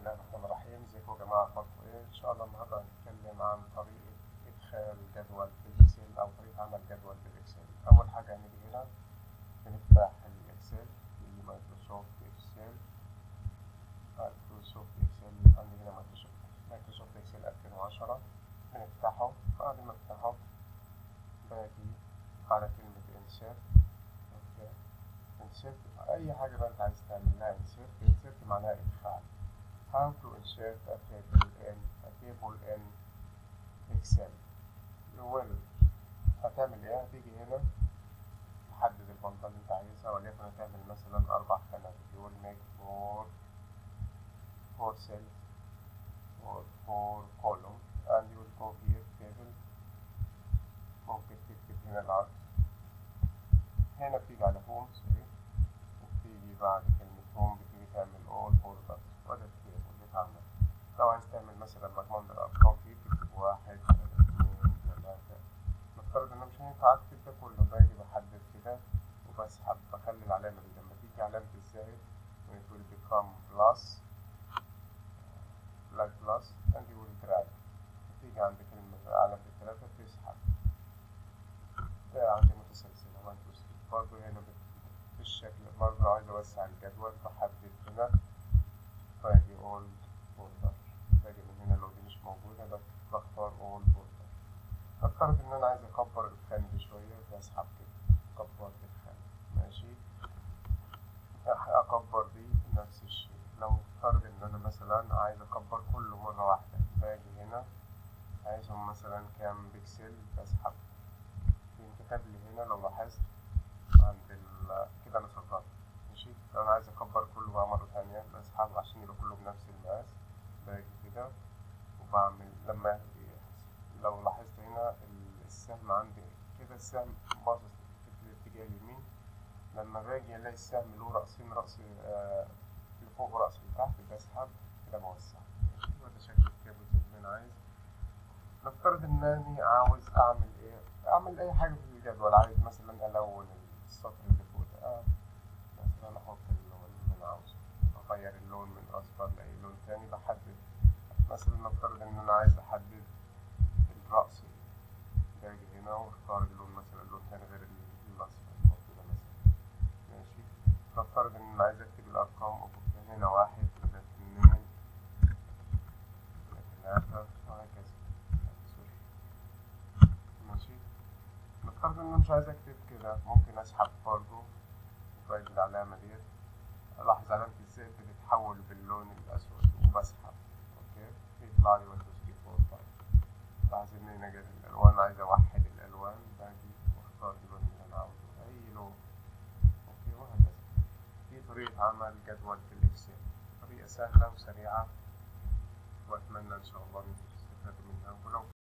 الله الرحمن الرحيم ازيكم يا جماعة اخباركم ايه ان شاء الله النهارده هنتكلم عن طريقة ادخال جدول في الاكسل او طريقة عمل جدول في الاكسل اول حاجة هنيجي هنا بنفتح الاكسل في مايكروسوفت اكسل مايكروسوفت اكسل عندي هنا مايكروسوفت مايكروسوفت اكسل 2010 بنفتحه بعد ما افتحه باجي على كلمة انسيرت اوكي انسيرت اي حاجة بقى انت عايز تعملها انسيرت انسيرت معناها ادخال how to insert a table in a table in Excel you will هتعمل ايه هتيجي هنا تحدد البنطة اللي انت عايزها وليكن هتعمل مثلا اربع خانات you will make four four cells or four columns and you will go here table ممكن تكتب هنا العرض هنا بتيجي على هوم سوري وبتيجي بعد كلمة هوم بتيجي تعمل all folders وده التيبل اللي اتعمل لو عايز تعمل مثلا مجموعة من الأرقام فيه تكتب واحد اثنين ثلاثة نفترض إن أنا مش هينفع أكتب ده كله باجي بحدد كده وبسحب بخلي العلامة دي لما تيجي علامة الزائد when it will become plus like plus and you will drag تيجي عند كلمة علامة الثلاثة تسحب ده عندي متسلسلة مايكروسكوب برضه هنا بالشكل برضه عايز أوسع الجدول بحدد هنا باجي all border باجي من هنا لو دي مش موجودة بس بختار all border نفترض إن أنا عايز أكبر الخانة دي شوية بسحب كده كبرت الخانة ماشي أكبر دي نفس الشيء لو افترض إن أنا مثلا عايز أكبر كله مرة واحدة باجي هنا عايزهم مثلا كام بكسل بسحب كتب لي هنا لو لاحظت عند ال كده انا صغرت ماشي لو انا عايز اكبر كله بقى مرة تانية بسحب عشان يبقى كله بنفس المقاس باجي كده وبعمل لما لو لاحظت هنا السهم عندي كده السهم باصص في الاتجاه اليمين لما باجي الاقي السهم له رأسين رأس آه لفوق ورأس لتحت بسحب كده بوسع ماشي وده شكل التيبل زي ما انا عايز نفترض انني عاوز اعمل ايه اعمل اي حاجه في الجدول عايز مثلا الون السطر اللي فوق ده آه. مثلا احط اللون اللي انا عاوزه اغير اللون من اصفر لاي لون تاني بحدد مثلا نفترض ان انا عايز احدد الرأس باجي هنا واختار اللون مثلا لون تاني غير الاصفر كده مثلا ماشي نفترض ان انا عايز اكتب الارقام هنا واحد ولا اتنين ولا تلاتة وهكذا ماشي نفترض ان انا مش عايز اكتب كده ممكن اسحب برضو وباجي العلامة ديت الاحظ علامة الزائد بتتحول باللون الاسود وبسحب اوكي يطلع لي ويندوز كي فور طيب لاحظ ان هنا جت الالوان عايز اوحد الالوان باجي واختار اللون اللي انا عاوزه اي لون اوكي وهكذا دي طريقة عمل جدول في الاكسل طريقة سهلة وسريعة واتمنى ان شاء الله انكم تستفادوا منها ولو